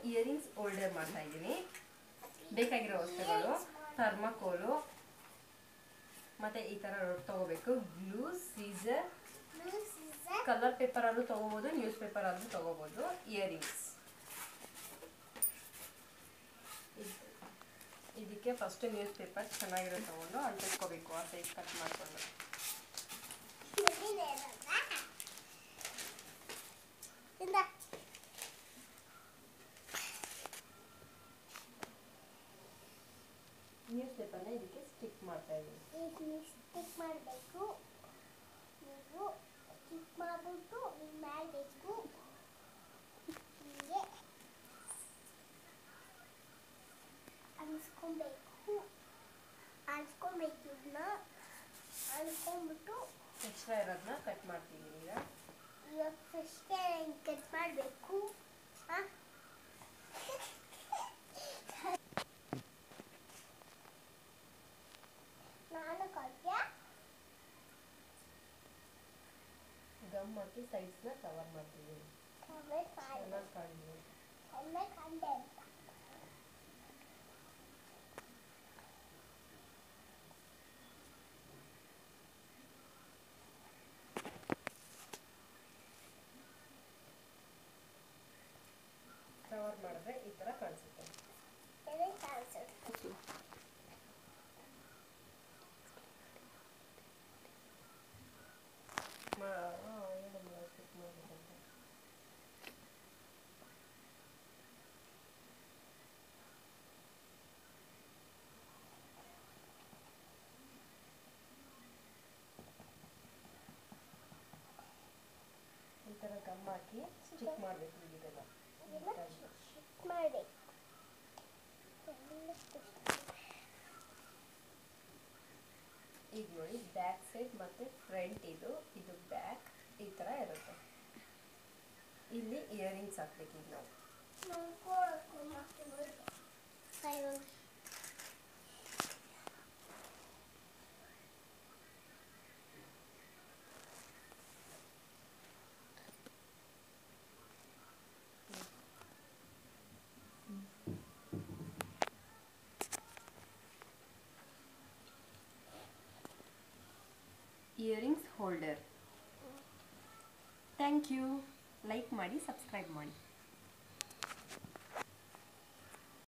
Earrings holder ಮಾಡ್ತಾ ಇದ್ದೀನಿ ಬೇಕಾಗಿರೋ ವಸ್ತುಗಳು ಥರ್ಮಕೋಲು ಮತ್ತೆ ಈ ಥರ ರೊಡ್ ತಗೋಬೇಕು ಗ್ಲೂ ಸೀಸರ್ ಕಲರ್ ಪೇಪರ್ ಆದ್ರೂ ತಗೋಬೋದು ನ್ಯೂಸ್ ಪೇಪರ್ ಆದ್ರೂ ತಗೋಬೋದು ಇಯರಿಂಗ್ಸ್ ಇದಕ್ಕೆ ಫಸ್ಟ್ ನ್ಯೂಸ್ ಪೇಪರ್ ಚೆನ್ನಾಗಿರೋ ತಗೊಂಡು ಅಂಟಿಸ್ಕೋಬೇಕು ಆ ಸೈಜ್ ಕಟ್ ಮಾಡಿಕೊಂಡು ನ್ಯೂಸ್ ಪೇಪರ್ನ ಇದಕ್ಕೆ ಸ್ಟಿಕ್ ಮಾಡ್ತಾ ಇದ್ದೀನಿ ಸ್ಟಿಕ್ ಮಾಡಬೇಕು ನೀವು ಸ್ಟಿಕ್ ಮಾಡಿಬಿಟ್ಟು ಹಿಂಗೆ ಮಾಡಬೇಕು ಹಿಂಗೆ ಅನ್ಸ್ಕೊಬೇಕು ಅನ್ಸ್ಕೊಬೇಕು ಇದನ್ನ ಅನ್ಸ್ಕೊಂಡ್ಬಿಟ್ಟು ಎಕ್ಸ್ಟ್ರಾ ಇರೋದನ್ನ ಕಟ್ ಮಾಡ್ತೀನಿ ಈಗ ಇವಾಗ ಫಸ್ಟೇ ಹಿಂಗೆ ಕಟ್ ಮಾಡಬೇಕು ನಾನು ಕಟ್ಯ ಗಮ್ ಹಾಕಿ ಸೈಡ್ಸ್ನ ಕವರ್ ಮಾಡ್ತೀನಿ ಕವರ್ ಮಾಡಿ ಚೆನ್ನಾಗಿ ಕಾಣಲಿ ಒಮ್ಮೆ ಕಂಡೆ ಅಂತ ಕವರ್ ಮಾಡಿದ್ರೆ ಈ ಥರ ಕಾಣಿಸುತ್ತೆ ಎದೆ ಕಾಣಿಸುತ್ತೆ ಮಾ ಆ, ಏನಮ್ಮ stick ಮಾಡ್ಬೇಕಂತ. ಈ ಥರ ಗಮ್ ಹಾಕಿ ಸ್ಟಿಕ್ ಮಾಡಬೇಕು ಇದೆಲ್ಲ ಇದನ್ನ ಶಿಫ್ಟ್ ಮಾಡಿ ಎಲ್ಲ twist ಈಗ ನೋಡಿ ಬ್ಯಾಕ್ ಸೈಡ್ ಮತ್ತೆ ಫ್ರಂಟ್ ಇದು ಇದು ಬ್ಯಾಕ್ ಈ ಥರ ಇರುತ್ತೆ ಇಲ್ಲಿ ಇಯರಿಂಗ್ಸ್ ಹಾಕ್ಬೇಕು ಈಗ ನಾವು earrings holder thank you like ಮಾಡಿ ಸಬ್ಸ್ಕ್ರೈಬ್ ಮಾಡಿ